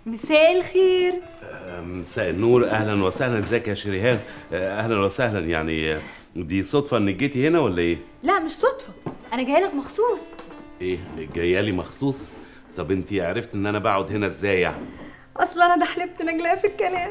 مساء الخير آه، مساء النور اهلا وسهلا ازيك يا شريهان آه، اهلا وسهلا يعني آه، دي صدفه انك جيتي هنا ولا ايه لا مش صدفة أنا جاية لك مخصوص ايه جايه لي مخصوص طب انت عرفت ان انا بقعد هنا ازاي يعني أصلا أنا دحلبت نجلاء في الكلام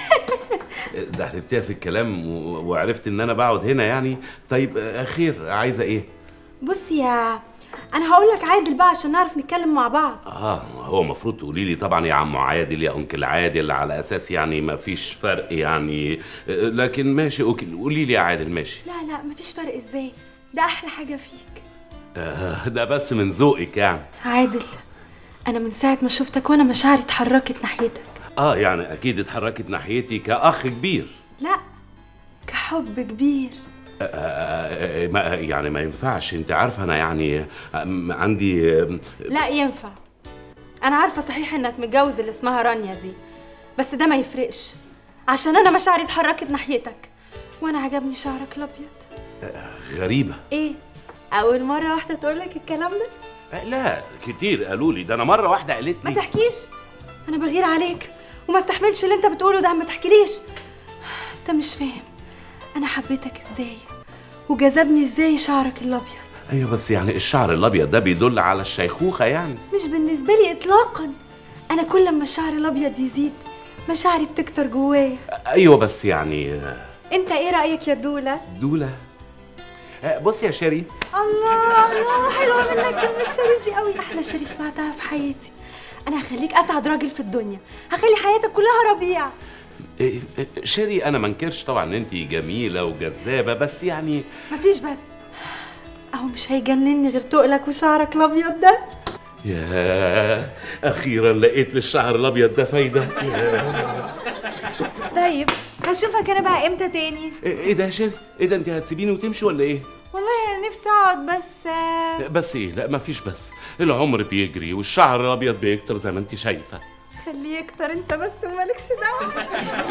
ده حلبتيها في الكلام و- وعرفت ان انا بقعد هنا يعني طيب آه، خير عايزه ايه بص يا أنا هقول لك عادل بقى عشان نعرف نتكلم مع بعض اه هو المفروض تقولي لي طبعا يا عم عادل يا انكل عادل على اساس يعني ما فيش فرق يعني آه، لكن ماشي اوكي قولي لي يا عادل ماشي لا لا مفيش فرق إزاي ده أحلى حاجة فيك آه ده بس من ذوقك يعني عادل أنا من ساعة ما شفتك وأنا مشاعري اتحركت ناحيتك اه يعني اكيد اتحركت ناحيتي كاخ كبير لا كحب كبير آه، آه، آه، ما يعني ما ينفعش انت عارفه انا يعني آه، عندي آه، لا ينفع أنا عارفة صحيح إنك متجوز اللي اسمها رانيا دي بس ده ما يفرقش عشان أنا مشاعري اتحركت ناحيتك وأنا عجبني شعرك الأبيض غريبه إيه؟ أول مرة واحدة تقولك الكلام ده؟ آه، لا كتير قالوا لي ده انا مره واحده قالت ما لي تحكيش انا بغير عليك وما استحملش اللي انت بتقوله ده ما تحكيليش انت مش فاهم انا حبيتك ازاي وجذبني ازاي شعرك الابيض ايوه بس يعني الشعر الابيض ده بيدل على الشيخوخه يعني مش بالنسبه لي اطلاقا انا كل ما الشعر الابيض يزيد مشاعري بتكتر جوايا ايوه بس يعني آه، انت ايه رايك يا دوله دوله آه، بص يا شيري الله الله حلوه منك كلمه شريف دي قوي احلى شري سمعتها في حياتي انا هخليك اسعد راجل في الدنيا هخلي حياتك كلها ربيع آه، آه، شيري انا ما انكرش طبعا ان انت جميله وجذابه بس يعني مفيش بس اهو مش هيجنني غير تقلك وشعرك الابيض ده يا اخيرا لقيت للشعر الابيض ده فايده ياه. طيب هشوفك انا بقى امتى تاني ايه إيه ده يا شيري ايه ده انت هتسيبيني وتمشي ولا ايه والله انا نفسي اقعد بس آه، بس ايه لا مفيش بس العمر بيجري والشعر الابيض بيكتر زي ما انت شايفه خليه يكتر انت بس ومالكش دعوه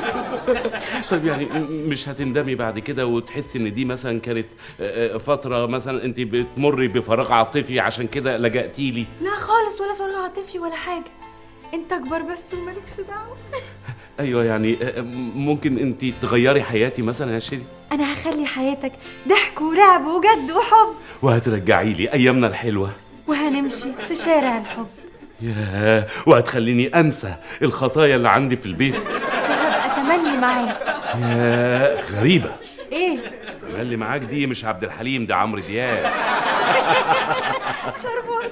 طب يعني م- مش هتندمي بعد كده وتحسي ان دي مثلا كانت آه، آه، فتره مثلا انت بتمري بفراغ عاطفي عشان كده لجأتي لي لا خالص ولا فراغ عاطفي ولا حاجه انت اكبر بس ومالكش دعوه ايوه يعني آه، آه، ممكن انت تغيري حياتي مثلا يا شيري انا هخلي حياتك ضحك ولعب وجد وحب وهترجعي لي ايامنا الحلوه وهنمشي في شارع الحب ياه وهتخليني انسى الخطايا اللي عندي في البيت وهبقى تملي معاك ياه غريبه ايه اللي معاك دي مش عبد الحليم ده عمرو دياب شربات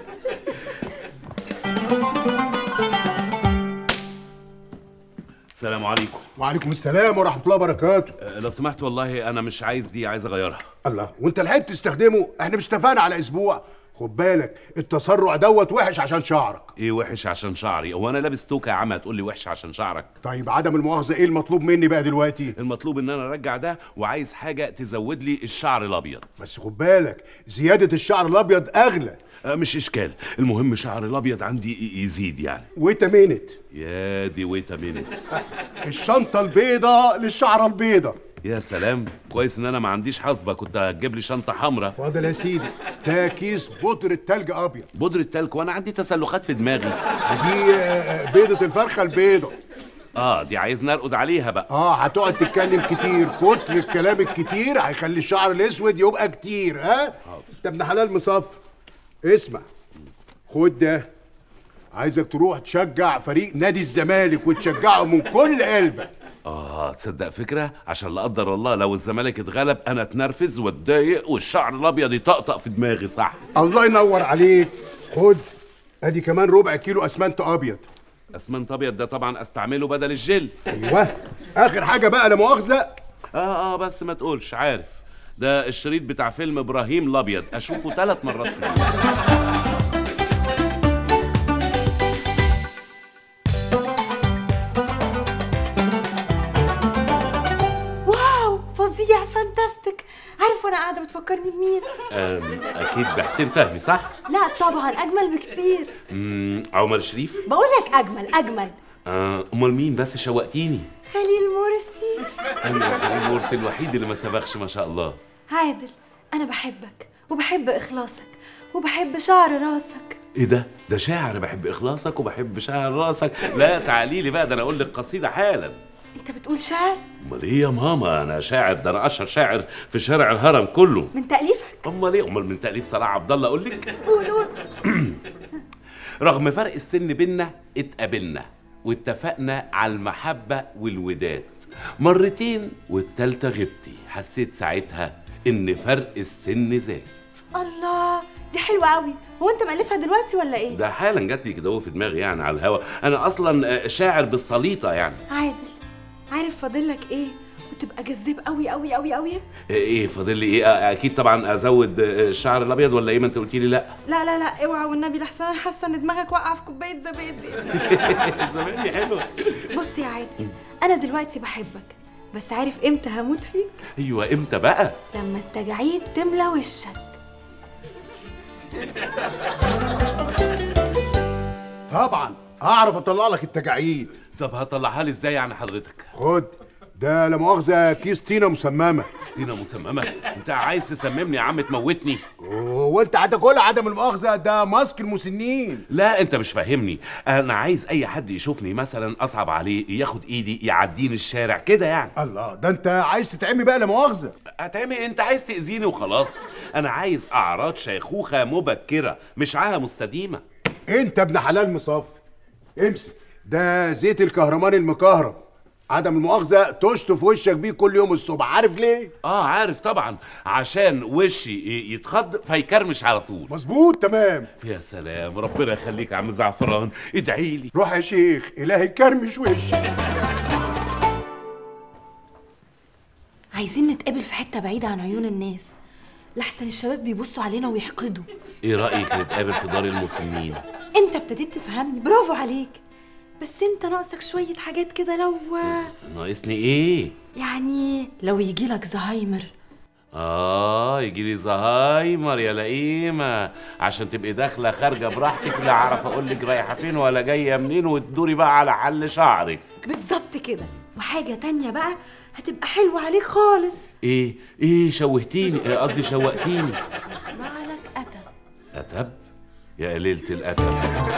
السلام عليكم وعليكم السلام ورحمة الله وبركاته أه، لو سمحت والله انا مش عايز دي عايز اغيرها الله وانت لحقت تستخدمه احنا مش اتفقنا على اسبوع خد بالك التسرع دوت وحش عشان شعرك ايه وحش عشان شعري هو انا لابس توكه يا عم هتقول لي وحش عشان شعرك طيب عدم المؤاخذة ايه المطلوب مني بقى دلوقتي المطلوب ان انا ارجع ده وعايز حاجه تزود لي الشعر الابيض بس خد بالك زيادة الشعر الابيض اغلى أه، مش اشكال المهم شعر الابيض عندي ي- يزيد يعني ويتامينت يا دي ويت مينت الشنطة البيضة للشعرة البيضة يا سلام كويس ان انا ما عنديش حصبه كنت هتجيب لي شنطه حمراء فاضل يا سيدي ده كيس بودرة تلج ابيض بودره تلك وانا عندي تسلخات في دماغي دي آه، بيضة الفرخة البيضة اه دي عايز نرقد عليها بقى اه هتقعد تتكلم كتير كتر الكلام الكتير هيخلي الشعر الاسود يبقى كتير ها انت ابن حلال مصفر اسمع خد ده عايزك تروح تشجع فريق نادي الزمالك وتشجعه من كل قلبك اه تصدق فكره عشان لا قدر الله لو الزمالك اتغلب انا اتنرفز واتضايق والشعر الابيض يطقطق في دماغي صح الله ينور عليك خد ادي كمان ربع كيلو اسمنت ابيض اسمنت ابيض ده طبعا استعمله بدل الجل ايوه اخر حاجه بقى لا مؤاخذه اه اه بس ما تقولش عارف ده الشريط بتاع فيلم ابراهيم الابيض اشوفه ثلاث مرات في اليوم واو فظيع فانتاستيك عارف وانا قاعده بتفكرني بمين آم، اكيد بحسين فهمي صح لا طبعا اجمل بكتير مم، عمر شريف بقول لك اجمل اجمل آه، امال مين بس شوقتيني خليل مرسي انا خليل مرسي الوحيد اللي ما سبقش ما شاء الله عادل انا بحبك وبحب اخلاصك وبحب شعر راسك ايه ده ده شاعر بحب اخلاصك وبحب شعر راسك لا تعالي لي بقى ده انا اقول لك قصيده حالا انت بتقول شعر امال ايه يا ماما انا شاعر ده انا اشهر شاعر في شارع الهرم كله من تأليفك امال ايه امال من تاليف صلاح عبد الله اقول لك قول قول رغم فرق السن بينا اتقابلنا واتفقنا على المحبة والوداد مرتين والتالتة غبتي حسيت ساعتها ان فرق السن زاد الله دي حلوة قوي هو انت مألفها دلوقتي ولا ايه ده حالا جات لي كده هو في دماغي يعني على الهوا انا اصلا آه، شاعر بالسليطة يعني عادل عارف فاضلك ايه وتبقى جذاب قوي قوي قوي قوي ايه فاضل لي ايه آه، اكيد طبعا ازود آه، الشعر الابيض ولا ايه ما انت قلتي لي لا لا لا لا اوعى والنبي لحسن انا حاسه ان دماغك واقعه في كوبايه زبادي زماني حلو بص يا عادل انا دلوقتي بحبك بس عارف امتى هموت فيك ايوه امتى بقى لما التجاعيد تملى وشك طبعا اعرف اطلع لك التجاعيد طب هطلعها لي ازاي يعني حضرتك خد ده لا مؤاخذه كيس طينه مسممه دينا مسممة انت عايز تسممني يا عم تموتني هو انت هتاكلها عدم المؤاخذه ده ماسك المسنين لا انت مش فاهمني انا عايز اي حد يشوفني مثلا اصعب عليه ياخد ايدي يعديني الشارع كده يعني الله ده انت عايز تتعمي بقى لا مؤاخذه هتعمل انت عايز تاذيني وخلاص انا عايز اعراض شيخوخه مبكره مش عاهه مستديمه انت ابن حلال مصفي امسك ده زيت الكهرمان المكهرب عدم المؤاخذه تشطف وشك بيه كل يوم الصبح عارف ليه اه عارف طبعا عشان وشي ي- يتخض فيكرمش على طول مظبوط تمام يا سلام ربنا يخليك يا عم زعفران ادعي لي روح يا شيخ الهي كرمش وشك عايزين نتقابل في حته بعيده عن عيون الناس لحسن الشباب بيبصوا علينا ويحقدوا ايه رايك نتقابل في دار المسنين انت ابتديت تفهمني برافو عليك بس انت ناقصك شويه حاجات كده لو ناقصني ايه يعني لو يجيلك زهايمر اه يجي لي زهايمر يا لئيمه عشان تبقي داخله خارجه براحتك لا اعرف اقول لك رايحه فين ولا جايه منين وتدوري بقى على حل شعرك بالظبط كده وحاجه تانية بقى هتبقى حلوه عليك خالص ايه ايه شوهتيني إيه قصدي شوقتيني بعلك اتى اتب يا قليله الاتب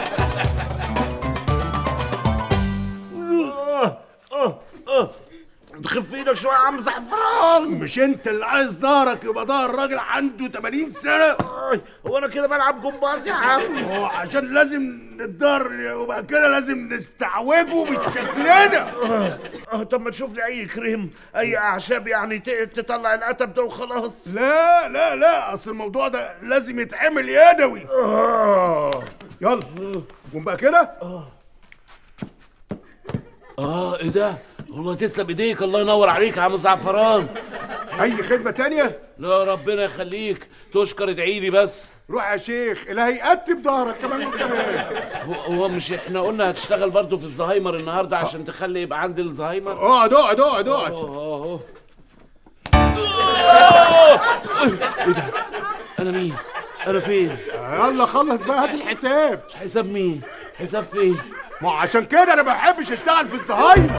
خف ايدك شويه يا عم زعفران مش انت اللي عايز ظهرك يبقى ظهر راجل عنده 80 سنه هو انا كده بلعب جمباز يا عم هو عشان لازم الظهر يبقى كده لازم نستعوجه بالشكل ده اه طب ما تشوف لي اي كريم اي اعشاب يعني ت- تطلع القتب ده وخلاص لا لا لا اصل الموضوع ده لازم يتعمل يدوي اه يلا قوم بقى كده اه ايه ده والله تسلم ايديك الله ينور عليك يا عم زعفران اي خدمه تانية لا ربنا يخليك تشكر ادعي لي بس روح يا شيخ الهي يقتب ظهرك كمان وكمان هو- هو مش احنا قلنا هتشتغل برضو في الزهايمر النهارده عشان تخلي يبقى عندي الزهايمر اقعد اقعد اقعد اقعد اه اه ايه ده انا مين انا فين يلا خلص بقى هات الحساب حساب مين حساب فين ما هو عشان كده انا ما بحبش اشتغل في الزهايمر